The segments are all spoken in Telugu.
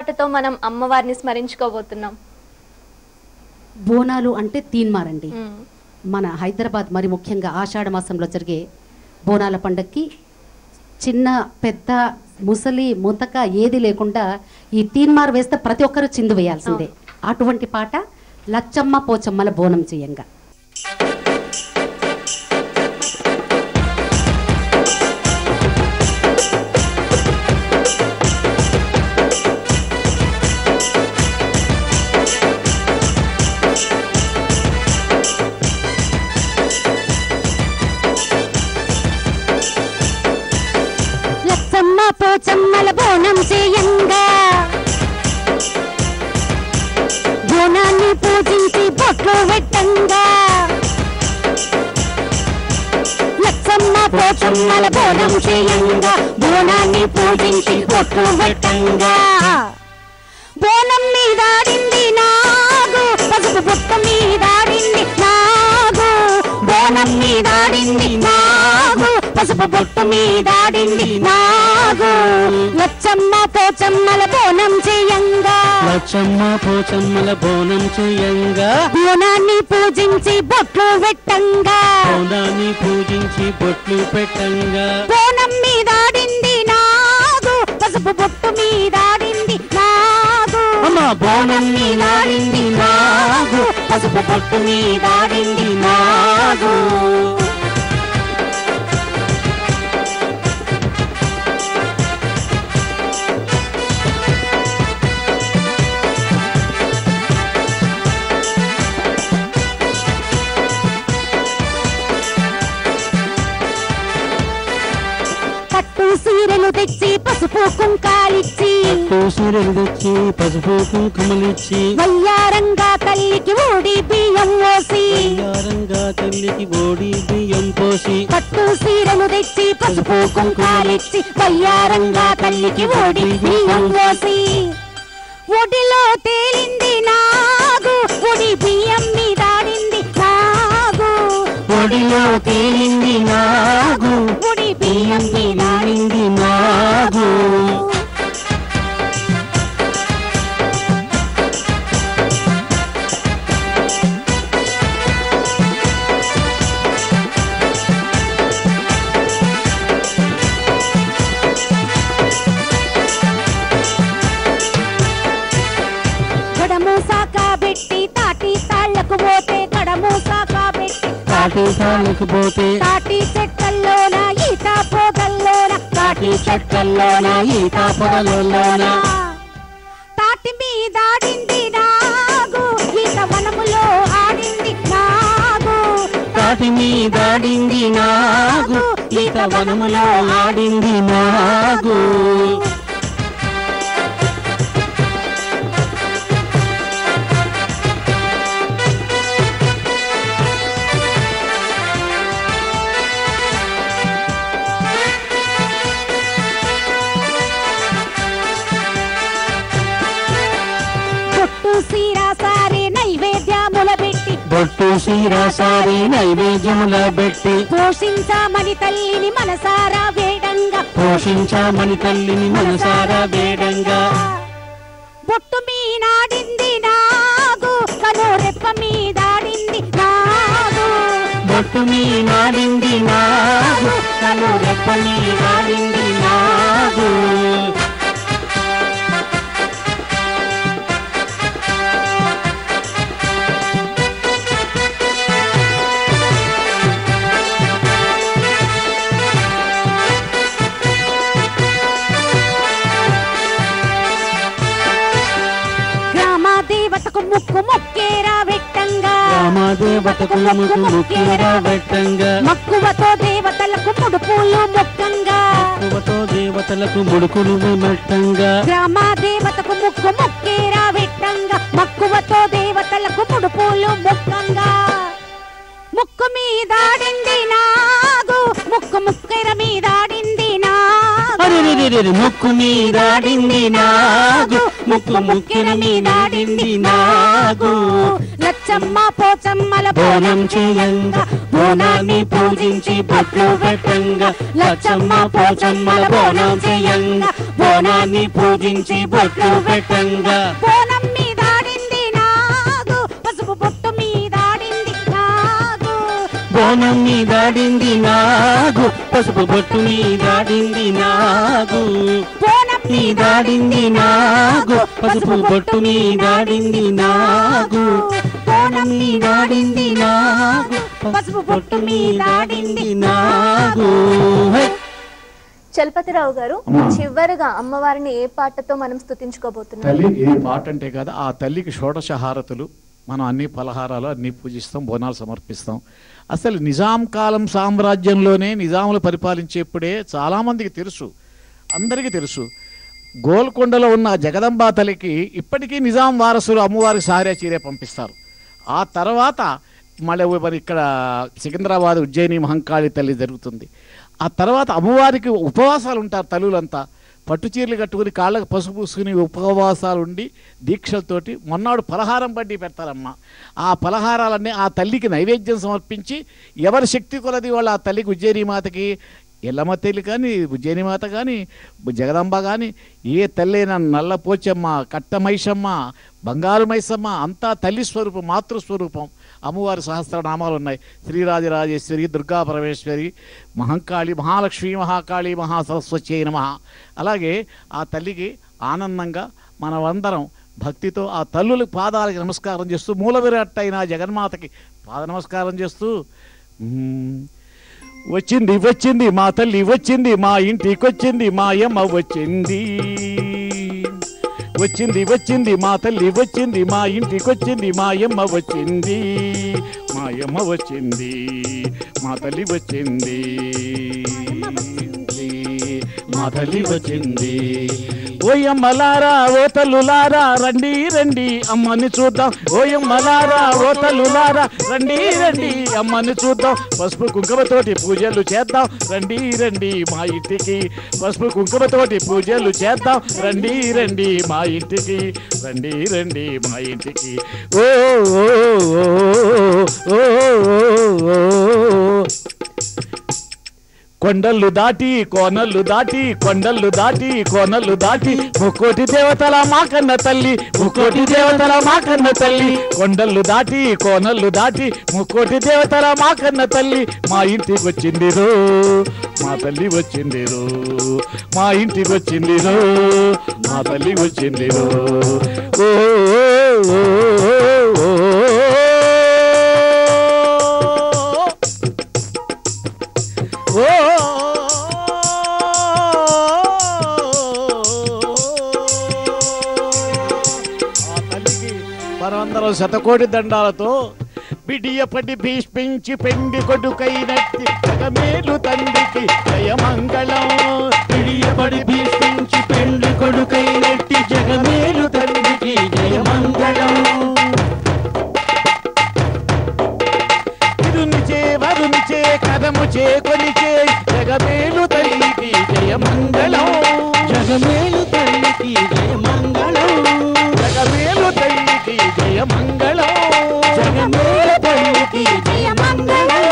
పాటతో మనం అమ్మవారిని స్మరించుకోబోతున్నాం బోనాలు అంటే తీన్మారండి మ్మ్. మన హైదరాబాద్ మరి ముఖ్యంగా ఆషాఢ మాసంలో జరిగే బోనాల పండక్కి చిన్న పెద్ద ముసలి ముతక ఏది లేకుండా ఈ తీన్మార్ వేస్తే ప్రతి ఒక్కరు చిందు వేయాల్సిందే అటువంటి పాట లచ్చమ్మ పోచమ్మల బోనం చేయంగా లచ్చమ్మ పోచమ్మల బోనం చేయంగా బోనాన్ని పూజించి బొట్లు పెట్టంగా లచ్చమ్మ పోచమ్మల బోనం చేయంగా బోనాన్ని పూజించి బొట్లు పెట్టంగా బోనం మీదాడింది నాగు పసుపు బుట్ట మీదాడింది నాగు బోనం మీదాడింది నాగు పసుపు బొట్టు మీదాడింది నాగు లచ్చమ్మ పోచమ్మల బోనం చేయంగా లచ్చమ్మ పోచమ్మల బోనం చేయంగా బోనాన్ని పూజించి బొట్లు పెట్టంగా బోనాన్ని పూజించి బొట్లు పెట్టంగా బోనం మీదాడింది నాగు పసుపు బొట్టు మీదాడింది నాగు అమ్మ బోనం నీలాడింది నాగు పసుపు బొట్టు నీలాడింది నాగు పట్టు సీరెలు తెచ్చి పసుపు కుంకాలిచ్చి సూర్యులు తెచ్చి పసుపు కుంకుమలిచ్చి వయ్యారంగా తల్లికి ఊడి బియ్యం పోసి బంగారంగా తల్లికి ఓడి బియ్యం పోసి పట్టు సీరెలు తెచ్చి పసుపు కుంకాలిచ్చి వయ్యారంగా తల్లికి ఊడి బియ్యం పోసి ఒడిలో తేలింది నాగు ఒడి బియ్యం మీదాడింది నాగు ఒడిలో తేలింది నాగు ఒడి బియ్యం నాడింది నాగు కడము సాక పెట్టి తాటి తాళ్లకు పోతే కడము సాక పెట్టి తాటి తాళ్ళకు పోతే తాటి చెట్టల్లోన ఈత పోగల్లోన తాటి చెట్టల్లోన ఈత పొగల్లోన తాటి మీద ఆడింది నాగు ఈత వనములో ఆడింది నాగు తాటి మీదాడింది నాగు ఈత వనములో ఆడింది నాగు పొట్టు సీర సారే నైవేద్యముల పెట్టి బొట్టు సీరాసారి నైవేద్యముల పెట్టి పోషించామని తల్లిని మనసారా వేడంగా పోషించామని తల్లిని మనసారా వేడంగా బొట్టు మీనాడింది నాగు కనురెప్ప మీదాడింది నాగు బొట్టు మీనాడింది నాగు కను రెప్ప మీనాడింది నాగు గ్రామ దేవతకు ముక్కు మొక్కేరా వెట్టంగా రామదేవతకు ముక్కు ముక్కేరా పెట్టంగా మక్కువతో దేవతలకు ముడుపులు మొక్కంగా మక్కువతో దేవతలకు ముడుకులు మెట్టంగా గ్రామ దేవతకు ముక్కు మొక్కేరా వెట్టంగా మక్కువతో దేవతలకు ముడుపులు మొక్కంగా ముక్కు మీదాడింది నాగు ముక్కు ముక్కెర మీదాడింది నాగు అరెరెరెరె, ముక్కు మీదాడింది నాగు ముక్కు ముక్కిన మీదాడింది నాగు లచ్చ లచ్చమ్మ పోచమ్మల బోనం చేయంగా బోనాన్ని పూజించి బొట్లు పెట్టంగా లచ్చమ్మ పోచమ్మల బోనం చేయంగా బోనాన్ని పూజించి బొట్లు పెట్టంగా బోనం మీదాడింది నాగు పసుపు బొట్టు మీదాడింది నాగు బోనం మీదాడింది నాగు పసుపు బొట్టు మీదాడింది నాగు బోనం మీదాడింది నాగు పసుపు బొట్టు మీదాడింది నాగు బోనం మీదాడింది నాగు పసుపు బొట్టు మీదాడింది నాగు హై! చలపతిరావు గారు చివరిగా అమ్మవారిని ఏ పాటతో మనం స్తుతించుకోబోతున్నాం తల్లి ఏ పాట అంటే కదా ఆ తల్లికి షోడశ హారతులు మనం అన్ని పలహారాలు అన్ని పూజిస్తాం బోనాలు సమర్పిస్తాం అసలు నిజాం కాలం సామ్రాజ్యంలోనే నిజాములు పరిపాలించేప్పుడే చాలామందికి తెలుసు అందరికీ తెలుసు గోల్కొండలో ఉన్న జగదంబా తల్లికి ఇప్పటికీ నిజాం వారసులు అమ్మవారికి సారే చీరే పంపిస్తారు ఆ తర్వాత మళ్ళీ మరి ఇక్కడ సికింద్రాబాద్ ఉజ్జయిని మహంకాళి తల్లి జరుగుతుంది ఆ తర్వాత అమ్మవారికి ఉపవాసాలు ఉంటారు తల్లులంతా పట్టు చీరలు కట్టుకుని కాళ్ళకు పసుపు పూసుకుని ఉపవాసాలు ఉండి దీక్షలతోటి మొన్నాడు పలహారం పడ్డి పెడతారమ్మ ఆ పలహారాలన్నీ ఆ తల్లికి నైవేద్యం సమర్పించి ఎవరి శక్తి కొలది వాళ్ళు ఆ తల్లికి ఉజ్జయిని మాతకి ఎల్లమ్మ తల్లి కానీ ఉజ్జయిని మాత కానీ జగదంబ కానీ ఏ తల్లైనా నల్ల పోచమ్మ కట్టమైషమ్మ బంగారు మైసమ్మ అంతా తల్లి స్వరూపం మాతృస్వరూపం అమ్మవారి సహస్రనామాలు ఉన్నాయి శ్రీరాజరాజేశ్వరి దుర్గా పరమేశ్వరి మహంకాళి మహాలక్ష్మి మహాకాళి మహాసరస్వతి నమ అలాగే ఆ తల్లికి ఆనందంగా మనమందరం భక్తితో ఆ తల్లుల పాదాలకి నమస్కారం చేస్తూ మూల విరాట్ అయిన జగన్మాతకి పాద నమస్కారం చేస్తూ మ్మ్, వచ్చింది వచ్చింది మా తల్లి వచ్చింది మా ఇంటికి వచ్చింది మా అమ్మ వచ్చింది వచ్చింది వచ్చింది మా తల్లి వచ్చింది మా ఇంటికి వచ్చింది మా అమ్మ వచ్చింది మా అమ్మ వచ్చింది మా తల్లి వచ్చింది మా తల్లి వచ్చింది ఓయమ్మలారా ఓ తల్లులారా రండి రండి అమ్మని చూద్దాం ఓయమ్మలారా ఓ తల్లులారా రండి రండి అమ్మని చూద్దాం పసుపు కుంకుమతోటి పూజలు చేద్దాం రండి రండి మా ఇంటికి పసుపు కుంకుమతోటి పూజలు చేద్దాం రండి రండి మా ఇంటికి రండి రండి మా ఇంటికి ఓ ఓ ఓ ఓ ఓ ఓ కొండలు దాటి కోనలు దాటి కొండలు దాటి కోనలు దాటి ముక్కోటి దేవతల మాకన్న తల్లి ముక్కోటి దేవతల మాకన్న తల్లి కొండలు దాటి కోనలు దాటి ముక్కోటి దేవతల మాకన్న తల్లి మా ఇంటికి వచ్చింది రో మా తల్లి వచ్చింది రో మా ఇంటికి వచ్చింది రో మా తల్లి వచ్చింది రో ఓ ఓ, ఓ, ఓ, ఓ. ఓ ఆ తల్లికి మనమందరం శతకోటి దండాలతో బిడియపడి భీష్మించి పెండి కొడుకైనట్టి జగమేలు తండ్రికి జయమంగళం పిడియబడి భీష్మించి పెండ్లి కొడుకైనట్టి జగమేలు తండ్రికి జయమంగళం ఇరునిచే వరునిచే కదము చే కొనిచే జగమేలు తల్లికి జయమంగళం జగమేలు తల్లికి జయమంగళం జగమేలు తల్లికి జయమంగళం జగమేలు తల్లికి జయమంగళం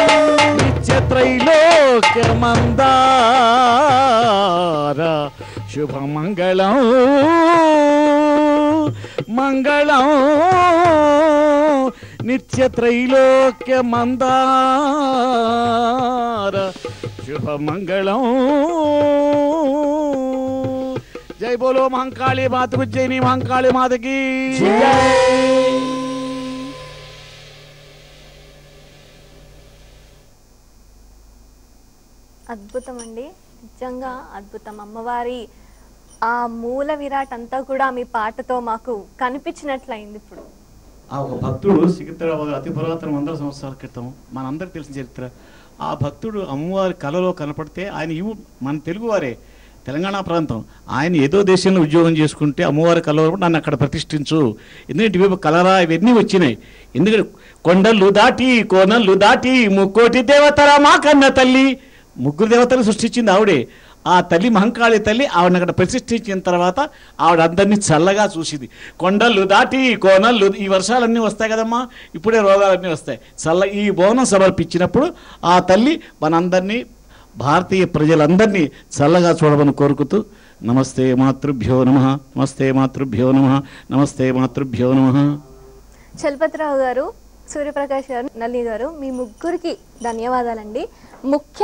నిత్యత్రైలోక్యమందార శుభమంగళం మంగళం నిత్యత్రైలోక్యమందార శుభమంగళం జై బోలో మహంకాళి మాతకు జైని మహంకాళి మాతకి అద్భుతం అండి నిజంగా అద్భుతం అమ్మవారి ఆ మూల విరాట్ అంతా కూడా మీ పాటతో మాకు కనిపించినట్లయింది ఇప్పుడు ఆ ఒక భక్తుడు సికింద్రాబాద్ అతి పురాతన వందల సంవత్సరాల క్రితం మనందరికి తెలిసిన చరిత్ర ఆ భక్తుడు అమ్మవారి కలలో కనపడితే ఆయన ఇవు మన తెలుగువారే తెలంగాణ ప్రాంతం ఆయన ఏదో దేశంలో ఉద్యోగం చేసుకుంటే అమ్మవారి కలలో నన్ను అక్కడ ప్రతిష్ఠించు ఎందుకంటే ఇవి కలరా ఇవన్నీ వచ్చినాయి ఎందుకంటే కొండలు దాటి కోనలు దాటి ముక్కోటి దేవతల మా కన్న తల్లి ముగ్గురు దేవతలు సృష్టించింది ఆవిడే ఆ తల్లి మహంకాళి తల్లి ఆవిడని అక్కడ ప్రతిష్ఠించిన తర్వాత ఆవిడ అందరినీ చల్లగా చూసింది కొండలు దాటి కోనలు ఈ వర్షాలన్నీ వస్తాయి కదమ్మా ఇప్పుడే రోగాలన్నీ వస్తాయి చల్ల ఈ బోనం సమర్పించినప్పుడు ఆ తల్లి మనందరినీ భారతీయ ప్రజలందరినీ చల్లగా చూడమని కోరుకుతూ నమస్తే మాతృభ్యో నమ నమస్తే మాతృభ్యో నమ నమస్తే మాతృభ్యో నమ చలపతిరావు గారు సూర్యప్రకాష్ గారు నల్లి గారు మీ ముగ్గురికి ధన్యవాదాలండి ముఖ్య